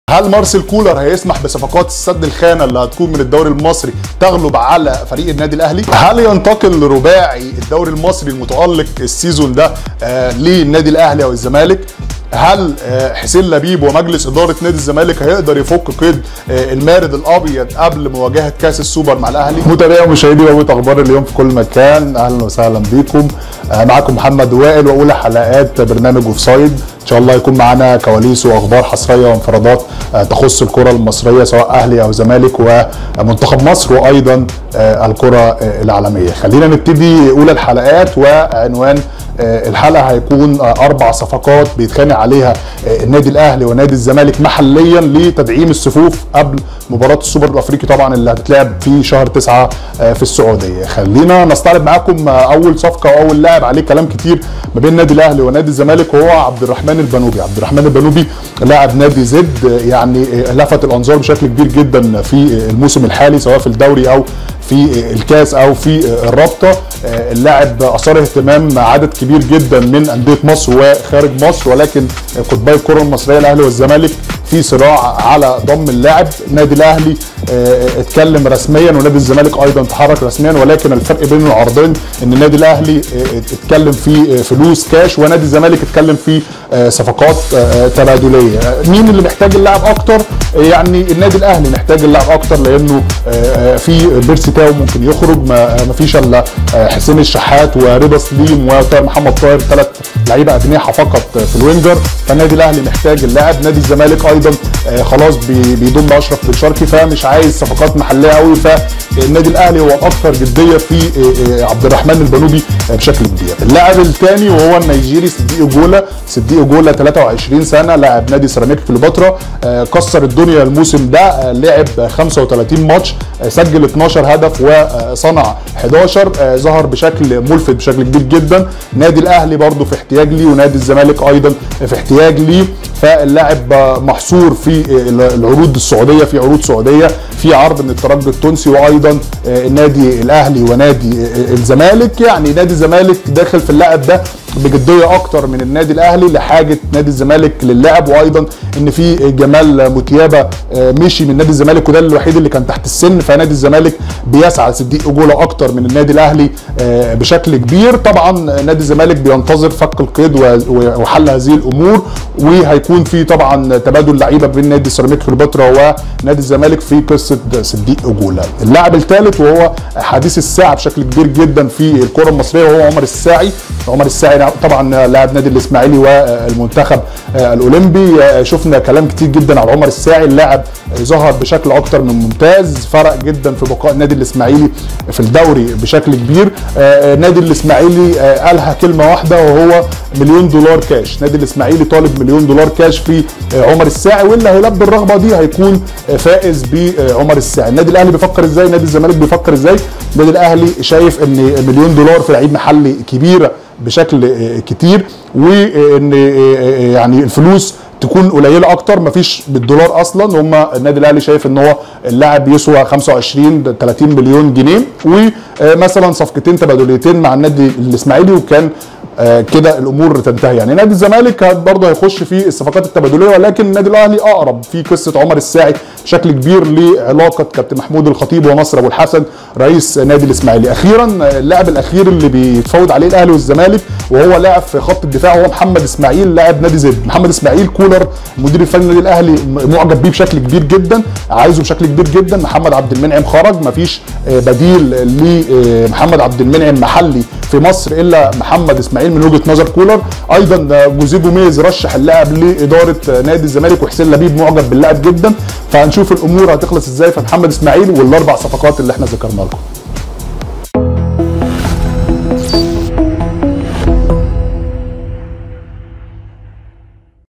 هل مارسيل كولر هيسمح بصفقات السد الخانه اللي هتكون من الدوري المصري تغلب على فريق النادي الاهلي هل ينتقل رباعي الدوري المصري المتالق السيزون ده آه للنادي الاهلي او الزمالك هل آه، حسين لبيب ومجلس اداره نادي الزمالك هيقدر يفك قيد آه، المارد الابيض قبل مواجهه كاس السوبر مع الاهلي متابعي ومشاهدي وقت اخبار اليوم في كل مكان اهلا وسهلا بيكم آه، معاكم محمد وائل واولى حلقات برنامج اوف سايد ان شاء الله يكون معانا كواليس واخبار حصريه وانفرادات آه، تخص الكره المصريه سواء اهلي او زمالك ومنتخب مصر وايضا آه، الكره آه، العالميه خلينا نبتدي اولى الحلقات وعنوان آه، الحلقه هيكون آه، اربع صفقات بيتخانق عليها آه، النادي الاهلي ونادي الزمالك محليا لتدعيم الصفوف قبل مباراه السوبر الافريقي طبعا اللي هتتلعب في شهر تسعة آه، في السعوديه خلينا نستعرض معاكم آه، اول صفقه واول لاعب عليه كلام كتير ما بين النادي الاهلي ونادي الزمالك وهو عبد الرحمن البنوبي عبد الرحمن البنوبي لاعب نادي زد آه، يعني آه، لفت الانظار بشكل كبير جدا في آه، الموسم الحالي سواء في الدوري او في الكاس او في الرابطه آه، اللاعب اثار اهتمام عدد كبير جدا من انديه مصر وخارج مصر ولكن قطبي الكره المصريه الاهلي والزمالك في صراع على ضم اللاعب النادي الاهلي آه، اتكلم رسميا ونادي الزمالك ايضا تحرك رسميا ولكن الفرق بين العرضين ان النادي الاهلي آه، اتكلم في آه، فلوس كاش ونادي الزمالك اتكلم في آه، صفقات آه، تبادليه آه، مين اللي محتاج اللاعب اكتر آه، يعني النادي الاهلي محتاج اللاعب اكتر لانه آه، آه، في بيرسي تاو ممكن يخرج ما ما فيش الا آه، حسين الشحات ورضا سليم وطاهر محمد طاهر ثلاث لعيبه اجنحه فقط في الوينجر فالنادي الاهلي محتاج اللاعب نادي الزمالك ايضا آه، خلاص بي- بيضم اشرف بن شرقي فمش عايز صفقات محليه قوي فالنادي الاهلي هو الاكثر جديه في آه، آه، عبد الرحمن البنوبي آه، بشكل كبير اللاعب الثاني وهو النيجيري صديق جولا صديق جولا 23 سنه لاعب نادي سيراميك كليوباترا آه، كسر الدنيا الموسم ده آه، لعب 35 ماتش آه، سجل 12 هدف وصنع 11 آه، ظهر بشكل ملفت بشكل كبير جدا نادي الاهلي برضه في احتياج ليه ونادي الزمالك ايضا في احتياج ليه فاللاعب آه، محصور في آه، العروض السعوديه في عروض سعوديه في عرض من الترجي التونسي وايضا آه، النادي الاهلي ونادي آه، الزمالك يعني نادي الزمالك داخل في اللاعب ده بجديه اكتر من النادي الاهلي لحاجه نادي الزمالك للاعب وايضا ان في جمال متيابه آه، مشي من نادي الزمالك وده الوحيد اللي كان تحت السن فنادي الزمالك بيسعى صديق اجوله اكتر من النادي الاهلي آه، بشكل كبير طبعا نادي الزمالك بينتظر فك القيد و- و- وحل هذه الامور وهيكون في طبعا تبادل لعيبه بين نادي سيراميك كليوباترا ونادي الزمالك في قصه صديق اجوله اللاعب الثالث وهو حديث الساعه بشكل كبير جدا في الكره المصريه وهو عمر الساعي عمر الساعي طبعا لاعب نادي الاسماعيلي والمنتخب آه، الاولمبي آه، شفنا كلام كتير جدا على عمر الساعي اللاعب آه، ظهر بشكل اكتر من ممتاز فرق جدا في بقاء النادي الاسماعيلي في الدوري بشكل كبير آه، آه، نادي الاسماعيلي آه، قالها كلمه واحده وهو مليون دولار كاش نادي الاسماعيلي طالب مليون دولار كاش في آه، عمر الساعي واللي هيلبي الرغبه دي هيكون آه، فائز بعمر الساعي النادي الاهلي بيفكر ازاي نادي الزمالك بيفكر ازاي النادي الاهلي شايف ان مليون دولار في لعيب محلي كبيره بشكل آه، كتير وان آه، يعني الفلوس تكون قليله اكتر مفيش بالدولار اصلا هم النادي الاهلي شايف ان هو اللاعب يسوى 25 30 مليون جنيه ومثلا صفقتين تبادليتين مع النادي الاسماعيلي وكان آه، كده الامور تنتهي يعني نادي الزمالك هت- برضه هيخش في الصفقات التبادليه ولكن النادي الاهلي اقرب في قصه عمر الساعي بشكل كبير لعلاقه كابتن محمود الخطيب ونصر ابو الحسن رئيس نادي الاسماعيلي اخيرا آه، اللاعب الاخير اللي بيتفاوض عليه الاهلي والزمالك وهو لاعب في خط الدفاع هو محمد اسماعيل لاعب نادي زد محمد اسماعيل كولر المدير الفني للنادي الاهلي م- معجب بيه بشكل كبير جدا عايزه بشكل كبير جدا محمد عبد المنعم خرج مفيش آه، بديل لمحمد عبد المنعم محلي في مصر الا محمد اسماعيل من وجهه نظر كولر ايضا آه، جوزيه جوميز رشح اللاعب لاداره آه، نادي الزمالك وحسين لبيب معجب باللاعب جدا فهنشوف الامور هتخلص ازاي في محمد اسماعيل والاربع صفقات اللي احنا ذكرنا لكم